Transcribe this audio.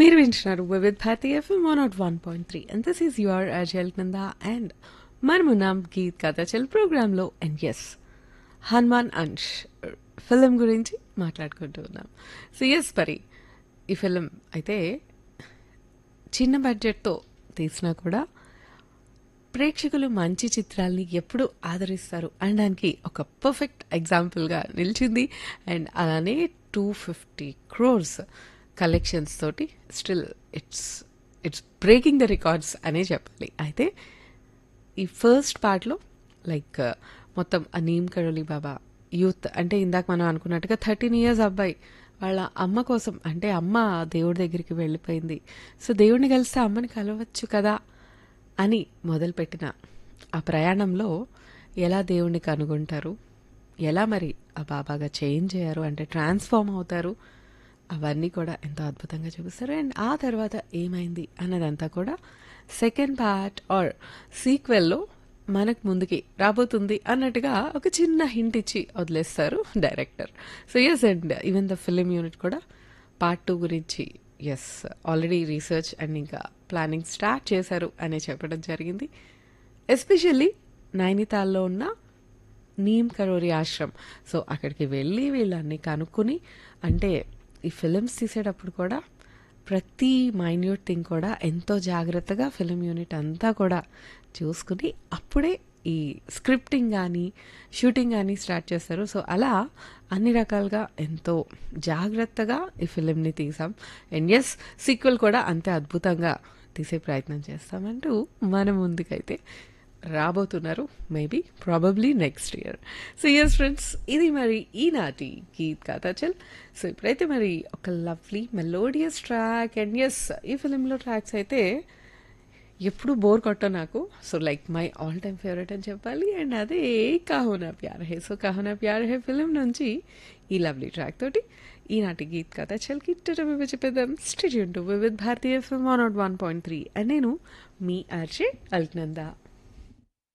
మీరు వింటున్నారు Vividh Bharati FM one not one point three and this is your అజల్ నంద అండ్ మనమున్నాం గీత్ కథచల్ ప్రోగ్రాంలో అండ్ ఎస్ హనుమాన్ అంష్ ఫిలిం గురించి మాట్లాడుకుంటూ ఉన్నాం సో ఎస్ పరి ఈ ఫిలిం అయితే చిన్న బడ్జెట్తో తీసినా కూడా ప్రేక్షకులు మంచి చిత్రాల్ని ఎప్పుడు ఆదరిస్తారు అనడానికి ఒక పర్ఫెక్ట్ ఎగ్జాంపుల్గా నిలిచింది అండ్ అలానే టూ ఫిఫ్టీ క్రోర్స్ కలెక్షన్స్ తోటి still it's it's breaking the records అనే చెప్పాలి అయితే ఈ ఫస్ట్ పార్ట్లో లైక్ మొత్తం ఆ నీమ్ కరోలి బాబా యూత్ అంటే ఇందాక మనం అనుకున్నట్టుగా థర్టీన్ ఇయర్స్ అబ్బాయి వాళ్ళ అమ్మ కోసం అంటే అమ్మ దేవుడి దగ్గరికి వెళ్ళిపోయింది సో దేవుడిని కలిస్తే అమ్మని కలవచ్చు కదా అని మొదలుపెట్టిన ఆ ప్రయాణంలో ఎలా దేవుణ్ణి కనుగొంటారు ఎలా మరి ఆ బాబాగా చేంజ్ అయ్యారు అంటే ట్రాన్స్ఫార్మ్ అవుతారు అవన్నీ కూడా ఎంతో అద్భుతంగా చూపిస్తారు అండ్ ఆ తర్వాత ఏమైంది అన్నదంతా కూడా సెకండ్ పార్ట్ ఆర్ సీక్వెల్లో మనకు ముందుకి రాబోతుంది అన్నట్టుగా ఒక చిన్న హింట్ ఇచ్చి వదిలేస్తారు director so yes and even the film unit కూడా పార్ట్ టూ గురించి ఎస్ ఆల్రెడీ రీసెర్చ్ అండ్ ఇంకా ప్లానింగ్ స్టార్ట్ చేశారు అని చెప్పడం జరిగింది ఎస్పెషల్లీ నైనితాల్లో ఉన్న నీమ్ కరోరి ఆశ్రమ్ సో అక్కడికి వెళ్ళి వీళ్ళన్ని కనుక్కొని అంటే ఈ ఫిలిమ్స్ తీసేటప్పుడు కూడా ప్రతి మైన్యూట్ థింగ్ కూడా ఎంతో జాగ్రత్తగా ఫిలిం యూనిట్ అంతా కూడా చూసుకుని అప్పుడే ఈ స్క్రిప్టింగ్ కానీ షూటింగ్ కానీ స్టార్ట్ చేస్తారు సో అలా అన్ని రకాలుగా ఎంతో జాగ్రత్తగా ఈ ఫిలింని తీసాం అండ్ ఎస్ సీక్వెల్ కూడా అంతే అద్భుతంగా తీసే ప్రయత్నం చేస్తామంటూ మన ముందుకైతే రాబోతున్నారు maybe probably next year so yes friends ఇది మరి ఈనాటి గీత్ కథాచల్ సో ఇప్పుడైతే మరి ఒక lovely melodious track and yes ఈ ఫిలింలో ట్రాక్స్ అయితే ఎప్పుడు బోర్ కొట్ట నాకు so like my all time favourite అని చెప్పాలి అండ్ అదే కాహునా ప్యార్ హే సో కాహునా ప్యార్ హే ఫిలిం నుంచి ఈ లవ్లీ ట్రాక్ తోటి ఈనాటి గీత్ కథ చల్కి చెప్పేద్దాం స్టేడియం టు విత్ భారతీయ FM one not one point three and నేను మీ ఆర్జే అల్క్నందా